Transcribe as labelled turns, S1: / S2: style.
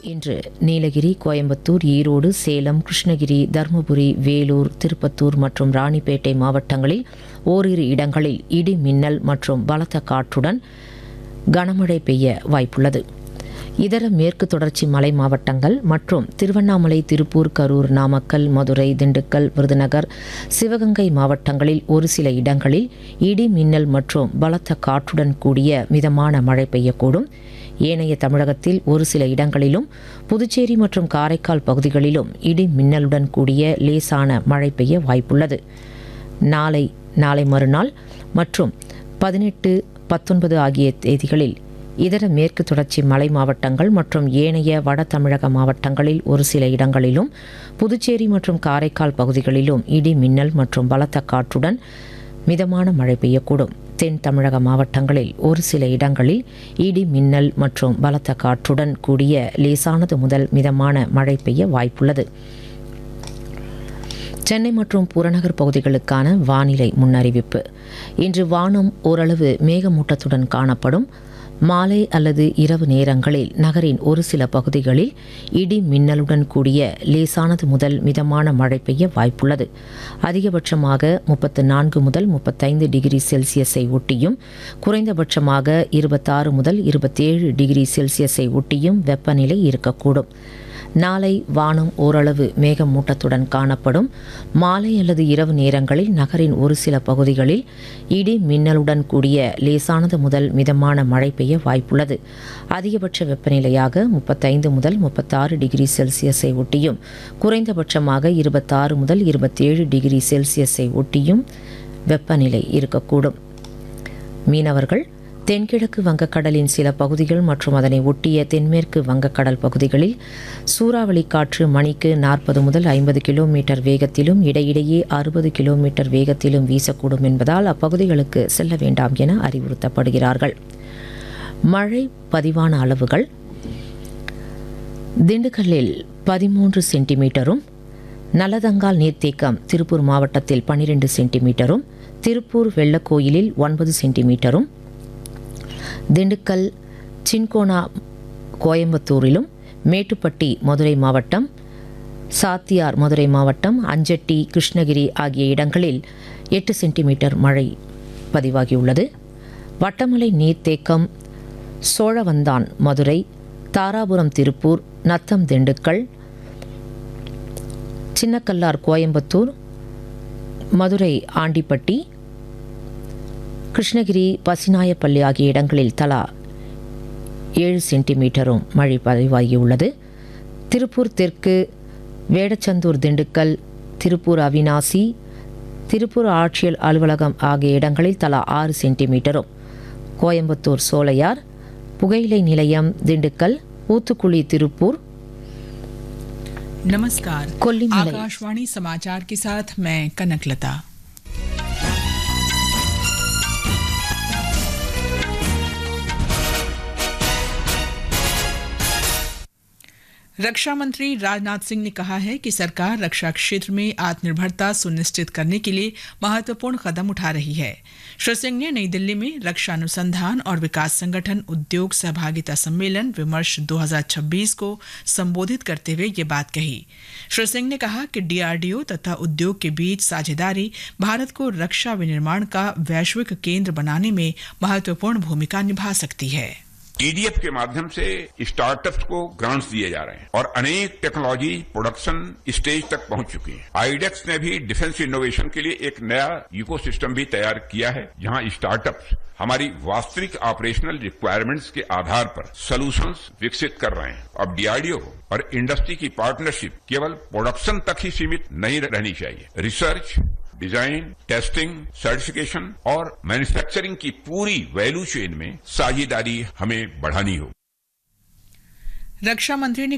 S1: இன்று நீலகிரி கோயம்புத்தூர் ஈரோடு சேலம் கிருஷ்ணகிரி தருமபுரி வேலூர் திருப்பத்தூர் மற்றும் ராணிப்பேட்டை மாவட்டங்களில் ஓரிரு இடங்களில் இடி மின்னல் மற்றும் பலத்த காற்றுடன் கனமழை பெய்ய வாய்ப்புள்ளது இதர மேற்கு தொடர்ச்சி மலை மாவட்டங்கள் மற்றும் திருவண்ணாமலை திருப்பூர் கரூர் நாமக்கல் மதுரை திண்டுக்கல் விருதுநகர் சிவகங்கை மாவட்டங்களில் ஒரு சில இடங்களில் இடி மின்னல் மற்றும் பலத்த காற்றுடன் கூடிய மிதமான மழை பெய்யக்கூடும் ஏனைய தமிழகத்தில் ஒரு சில இடங்களிலும் புதுச்சேரி மற்றும் காரைக்கால் பகுதிகளிலும் இடி மின்னலுடன் கூடிய லேசான மழை பெய்ய வாய்ப்புள்ளது நாளை நாளை மறுநாள் மற்றும் பதினெட்டு பத்தொன்பது ஆகிய தேதிகளில் இதர மேற்கு தொடர்ச்சி மலை மாவட்டங்கள் மற்றும் ஏனைய வட தமிழக மாவட்டங்களில் ஒரு சில இடங்களிலும் புதுச்சேரி மற்றும் காரைக்கால் பகுதிகளிலும் இடி மின்னல் மற்றும் பலத்த காற்றுடன் மிதமான மழை பெய்யக்கூடும் தென் தமிழக மாவட்டங்களில் ஒரு சில இடங்களில் இடி மின்னல் மற்றும் பலத்த காற்றுடன் கூடிய லேசானது முதல் மிதமான மழை பெய்ய வாய்ப்புள்ளது சென்னை மற்றும் புறநகர் பகுதிகளுக்கான வானிலை முன்னறிவிப்பு இன்று வானம் ஓரளவு மேகமூட்டத்துடன் காணப்படும் மாலை அல்லது இரவு நேரங்களில் நகரின் ஒரு சில பகுதிகளில் இடி மின்னலுடன் கூடிய லேசானது முதல் மிதமான மழை பெய்ய வாய்ப்புள்ளது அதிகபட்சமாக முப்பத்து நான்கு முதல் முப்பத்தைந்து டிகிரி செல்சியஸை ஒட்டியும் குறைந்தபட்சமாக இருபத்தாறு முதல் இருபத்தேழு டிகிரி செல்சியஸை ஒட்டியும் வெப்பநிலை இருக்கக்கூடும் நாளை வானம் ஓரளவு மேகமூட்டத்துடன் காணப்படும் மாலை அல்லது இரவு நேரங்களில் நகரின் ஒரு சில பகுதிகளில் இடி மின்னலுடன் கூடிய லேசானது முதல் மிதமான மழை பெய்ய வாய்ப்புள்ளது அதிகபட்ச வெப்பநிலையாக முப்பத்தைந்து முதல் முப்பத்தாறு டிகிரி செல்சியஸை ஒட்டியும் குறைந்தபட்சமாக இருபத்தாறு முதல் இருபத்தேழு டிகிரி செல்சியஸை ஒட்டியும் வெப்பநிலை இருக்கக்கூடும் மீனவர்கள் தென்கிழக்கு வங்கக்கடலின் சில பகுதிகள் மற்றும் அதனை ஒட்டிய தென்மேற்கு வங்கக்கடல் பகுதிகளில் சூறாவளி காற்று மணிக்கு நாற்பது முதல் ஐம்பது கிலோமீட்டர் வேகத்திலும் இடையிடையே அறுபது கிலோமீட்டர் வேகத்திலும் வீசக்கூடும் என்பதால் அப்பகுதிகளுக்கு செல்ல வேண்டாம் என அறிவுறுத்தப்படுகிறார்கள் மழை பதிவான அளவுகள் திண்டுக்கல்லில் பதிமூன்று சென்டிமீட்டரும் நல்லதங்கால் நீர்த்தேக்கம் திருப்பூர் மாவட்டத்தில் பன்னிரெண்டு சென்டிமீட்டரும் திருப்பூர் வெள்ளக்கோயிலில் ஒன்பது சென்டிமீட்டரும் திண்டுக்கல் சின்கோனா கோயம்புத்தூரிலும் மேட்டுப்பட்டி மதுரை மாவட்டம் சாத்தியார் மதுரை மாவட்டம் அஞ்சட்டி கிருஷ்ணகிரி ஆகிய இடங்களில் எட்டு சென்டிமீட்டர் மழை பதிவாகியுள்ளது வட்டமலை நீர்த்தேக்கம் சோழவந்தான் மதுரை தாராபுரம் திருப்பூர் நத்தம் திண்டுக்கல் சின்னக்கல்லார் கோயம்புத்தூர் மதுரை ஆண்டிப்பட்டி கிருஷ்ணகிரி பசிநாயப்பள்ளி ஆகிய இடங்களில் தலா ஏழு சென்டிமீட்டரும் மழை பதிவாகியுள்ளது திருப்பூர் தெற்கு வேடச்சந்தூர் திண்டுக்கல் திருப்பூர் அவினாசி திருப்பூர் ஆட்சியர் அலுவலகம் ஆகிய இடங்களில் தலா ஆறு சென்டிமீட்டரும் கோயம்புத்தூர் சோலையார் புகையிலை நிலையம் திண்டுக்கல் ஊத்துக்குழி திருப்பூர்
S2: नमस्कार
S1: कोल्लीमलई।
S2: आकाशवाणी समाचार के साथ मैं कनकलता रक्षा मंत्री राजनाथ सिंह ने कहा है कि सरकार रक्षा क्षेत्र में आत्मनिर्भरता सुनिश्चित करने के लिए महत्वपूर्ण कदम उठा रही है श्री सिंह ने नई दिल्ली में रक्षा अनुसंधान और विकास संगठन उद्योग सहभागिता सम्मेलन विमर्श 2026 को संबोधित करते हुए ये बात कही श्री सिंह ने कहा कि डीआरडीओ तथा उद्योग के बीच साझेदारी भारत को रक्षा विनिर्माण का वैश्विक केंद्र बनाने में महत्वपूर्ण भूमिका निभा सकती है
S3: ईडीएफ के माध्यम से स्टार्टअप्स को ग्रांट्स दिए जा रहे हैं और अनेक टेक्नोलॉजी प्रोडक्शन स्टेज तक पहुंच चुकी है आईडेक्स ने भी डिफेंस इनोवेशन के लिए एक नया इकोसिस्टम भी तैयार किया है जहां स्टार्टअप्स हमारी वास्तविक ऑपरेशनल रिक्वायरमेंट्स के आधार पर सॉल्यूशंस विकसित कर रहे हैं अब डीआरडीओ और इंडस्ट्री की पार्टनरशिप केवल प्रोडक्शन तक ही सीमित नहीं रहनी चाहिए रिसर्च डिजाइन टेस्टिंग सर्टिफिकेशन और मैन्युफैक्चरिंग की पूरी वैल्यू चेन में साझेदारी हमें बढ़ानी होगी
S2: रक्षा मंत्री ने